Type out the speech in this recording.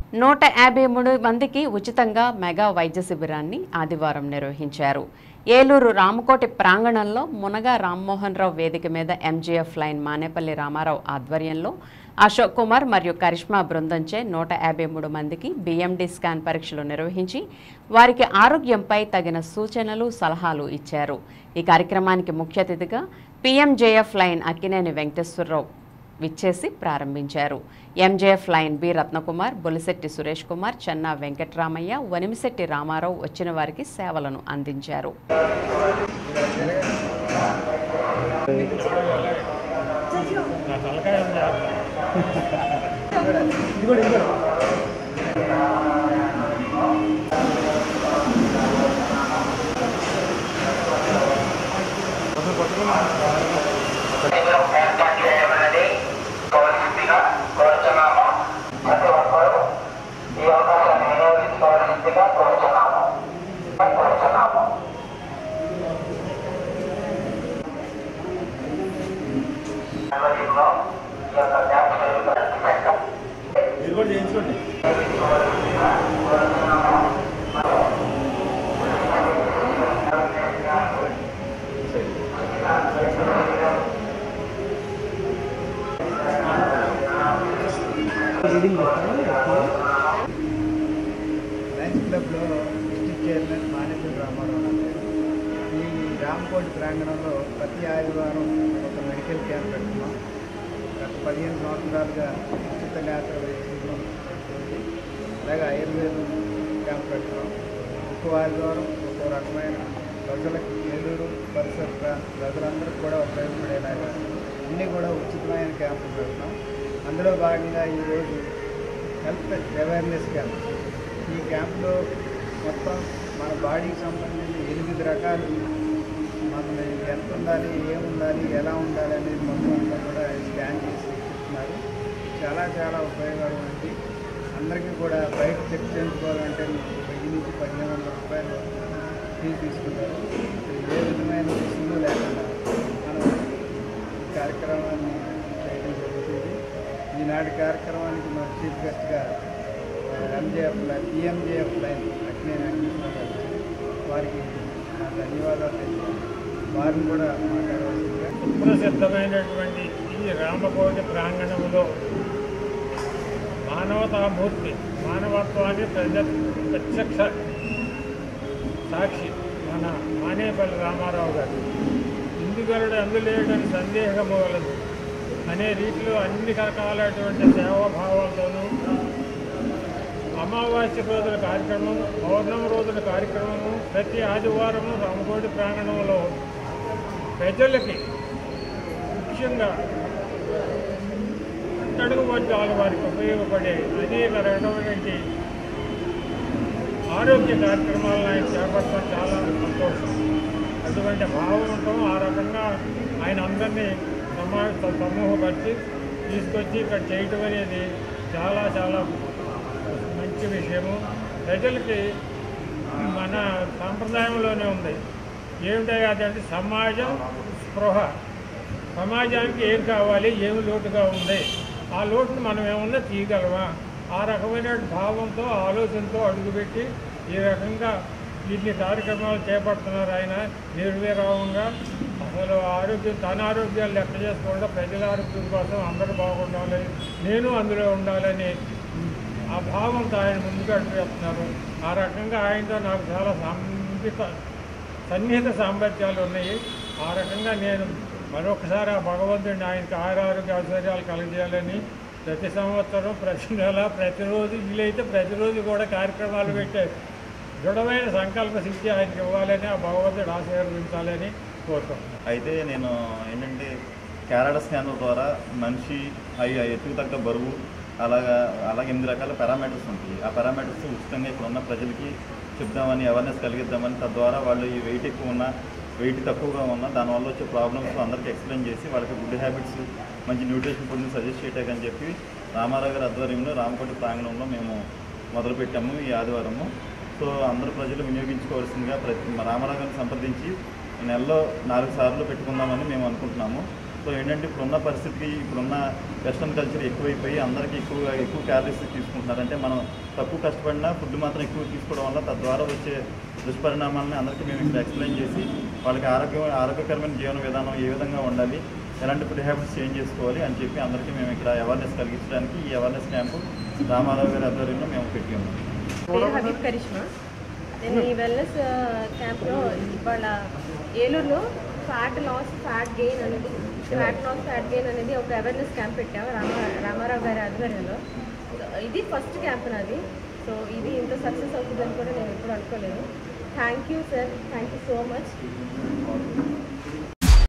నూట యాభై మూడు మందికి ఉచితంగా మెగా వైద్య శిబిరాన్ని ఆదివారం నిర్వహించారు ఏలూరు రామకోటి ప్రాంగణంలో మునగా రామ్మోహన్ రావు వేదిక మీద ఎంజీఎఫ్ లైన్ మానేపల్లి రామారావు ఆధ్వర్యంలో అశోక్ కుమార్ మరియు కరిష్మా బృందంచే నూట యాభై మూడు మందికి బిఎండి స్కాన్ పరీక్షలు నిర్వహించి వారికి ఆరోగ్యంపై తగిన సూచనలు సలహాలు ఇచ్చారు ఈ కార్యక్రమానికి ముఖ్య అతిథిగా పిఎంజేఎఫ్ లైన్ అక్కినేని వెంకటేశ్వరరావు విచ్చేసి ప్రారంభించారు MJF lion B Ratnakumar Bolisetti Suresh Kumar Chenna Venkatramaiah Vanimisetti Rama Rao వచ్చిన వారికి సేవలను అందించారు ఏర్పాటు చేయబడినది కోరికగా కోరుతున్నాము ప్రతి ఒక్కరూ ఈ అవకాశాన్ని వినియోగించుకోవాల్సిందిగా కోరుతున్నాము కోరుతున్నాము నెమ్మదిలో ఈ యొక్క క్యాంప్ జరుగుతుంది మీరు కూడా చేయించుకోండి లయన్స్ క్లబ్లో డిస్టిక్ చైర్మన్ మానేపల్లి రామారావు నా పేరు. ఈ రామకోటి ప్రాంగణంలో ప్రతి ఆదివారం ఒక మెడికల్ క్యాంప్ పెడుతున్నాం గత పదిహేను సంవత్సరాలుగా ఉచిత నేత్ర వైద్యం అలాగే ఆయుర్వేదం క్యాంప్ పెడుతున్నాం ఒక్కో ఆదివారం ఒక్కో రకమైన ప్రజలకు ఏలూరు పరిసర ప్రాంత ప్రజలందరికీ కూడా ఉపయోగపడేలాగా అన్నీ కూడా ఉచితమైన క్యాంపులు పెడుతున్నాం అందులో భాగంగా ఈరోజు హెల్త్ అవేర్నెస్ క్యాంప్ ఈ క్యాంప్లో మొత్తం మన బాడీకి సంబంధించిన ఎనిమిది రకాలు మనం ఎంత ఉండాలి ఏం ఉండాలి ఎలా ఉండాలి అనేది మొత్తం అంతా కూడా స్కాన్ చేసి చెప్తున్నారు చాలా చాలా ఉపయోగాలు ఉంది అందరికీ కూడా బయట చెక్ చేయించుకోవాలంటే మీకు వెయ్యి నుంచి పదిహేను వందల రూపాయలు ఫీజు తీసుకుంటారు ఏ విధమైన రుసుము లేకుండా మనం ఈ కార్యక్రమాన్ని చేయడం జరుగుతుంది ఈనాటి కార్యక్రమానికి మన చీఫ్ గెస్ట్గా MJF lion PMJF lion Akkineni Venkateswara గారు వచ్చారు. వారికి నా ధన్యవాదాలు తెలియజేస్తాను వారిని కూడా మాట్లాడవలసిందిగా సుప్రసిద్ధమైనటువంటి ఈ రామకోటి ప్రాంగణంలో మానవతామూర్తి మానవత్వాన్ని ప్రజ ప్రత్యక్ష సాక్షి మన మానేపల్లి రామారావు గారు ఇందుగలడు అందులేడని సందేహము వలదు అనే రీతిలో అన్ని రకాలైనటువంటి సేవాభావాలతోనూ అమావాస్య రోజుల కార్యక్రమం పౌర్ణమి రోజుల కార్యక్రమము ప్రతి ఆదివారము రామకోటి ప్రాంగణంలో ప్రజలకి ముఖ్యంగా అడుగు వర్గాల వారికి ఉపయోగపడే అనేక రకమైనటువంటి ఆరోగ్య కార్యక్రమాలను ఆయన చేపట్టడం చాలా సంతోషం అటువంటి భావం ఉండటం ఆ రకంగా ఆయన అందరినీ సమా సమూహపరిచి తీసుకొచ్చి ఇక్కడ చేయటం అనేది చాలా చాలా మంచి విషయము ప్రజలకి మన సాంప్రదాయంలోనే ఉంది ఏమిటో అదంటే సమాజం స్పృహ సమాజానికి ఏం కావాలి ఏమి లోటుగా ఉంది ఆ లోటును మనం ఏమన్నా తీయగలమా ఆ రకమైన భావంతో ఆలోచనతో అడుగుపెట్టి ఈ రకంగా ఇన్ని కార్యక్రమాలు చేపడుతున్నారు ఆయన నిర్విరామంగా అసలు ఆరోగ్యం తన ఆరోగ్యాలు లెక్క చేసుకోకుండా ప్రజల ఆరోగ్యం కోసం అందరూ బాగుండాలి నేను అందులో ఉండాలని ఆ భావంతో ఆయన ముందుకు అడుగుతున్నారు ఆ రకంగా ఆయనతో నాకు చాలా సంపిత సన్నిహిత సామర్థ్యాలు ఉన్నాయి ఆ రకంగా నేను మరొకసారి ఆ భగవంతుడిని ఆయనకి ఆరోగ్య ఐశ్వర్యాలు కలగజేయాలని ప్రతి సంవత్సరం ప్రతి నెల ప్రతిరోజు వీలైతే ప్రతిరోజు కూడా కార్యక్రమాలు పెట్టే దృఢమైన సంకల్ప సిద్ధి ఆయనకి ఇవ్వాలని ఆ భగవంతుడు ఆశీర్వదించాలని కోరుకుంటున్నాను అయితే నేను ఏంటంటే క్యారెట్ స్కానర్ ద్వారా మనిషి అవి ఎత్తుకు తగ్గ బరువు అలాగా అలాగే ఎనిమిది రకాల పారామీటర్స్ ఉంటాయి ఆ పారామీటర్స్ ఉచితంగా ఇక్కడ ఉన్న ప్రజలకి చెప్దామని అవేర్నెస్ కలిగిద్దామని తద్వారా వాళ్ళు ఈ వెయిట్ ఎక్కువ ఉన్న వెయిట్ తక్కువగా ఉన్న దానివల్ల వచ్చే ప్రాబ్లమ్స్ అందరికీ ఎక్స్ప్లెయిన్ చేసి వాళ్ళకి గుడ్ హ్యాబిట్స్ మంచి న్యూట్రిషన్ ఫుడ్ని సజెస్ట్ చేయటానికి చెప్పి రామారావు గారి ఆధ్వర్యంలో రామకోటి ప్రాంగణంలో మేము మొదలుపెట్టాము ఈ ఆదివారము సో అందరూ ప్రజలు వినియోగించుకోవాల్సిందిగా ప్రతి మా రామారావు గారిని సంప్రదించి నెలలో నాలుగు సార్లు పెట్టుకుందామని మేము అనుకుంటున్నాము సో సో ఏంటంటే ఇప్పుడున్న పరిస్థితికి ఇప్పుడున్న వెస్ట్రన్ కల్చర్ ఎక్కువైపోయి అందరికీ ఎక్కువగా ఎక్కువ క్యాలరీస్ తీసుకుంటున్నారు అంటే మనం తక్కువ కష్టపడినా ఫుడ్ మాత్రం ఎక్కువ తీసుకోవడం వల్ల తద్వారా వచ్చే దుష్పరిణామాలని అందరికీ మేము ఇక్కడ ఎక్స్ప్లెయిన్ చేసి వాళ్ళకి ఆరోగ్య ఆరోగ్యకరమైన జీవన విధానం ఏ విధంగా ఉండాలి ఎలాంటి ఫుడ్ హ్యాబిట్స్ చేంజ్ చేసుకోవాలి అని చెప్పి అందరికీ మేము ఇక్కడ అవేర్నెస్ కలిగించడానికి ఈ అవేర్నెస్ క్యాంపు రామారావు గారి ఆధ్వర్యంలో మేము పెట్టి ఉన్నాం పేరు హబీబ్ కరిష్మా నేను ఈ వెల్నెస్ క్యాంప్లో ఇవాళ ఏలూరులో ఫ్యాట్ లాస్ ఫ్యాట్ గెయిన్ అనేది ఫ్యాట్ లాస్ ఫ్యాట్ గెయిన్ అనేది ఒక అవేర్నెస్ క్యాంప్ పెట్టాము రామ రామారావు గారి ఆధ్వర్యంలో ఇది ఫస్ట్ క్యాంప్ నాది సో ఇది ఇంత సక్సెస్ అవుతుందని కూడా నేను ఎప్పుడు అనుకోలేదు thank you sir thank you so much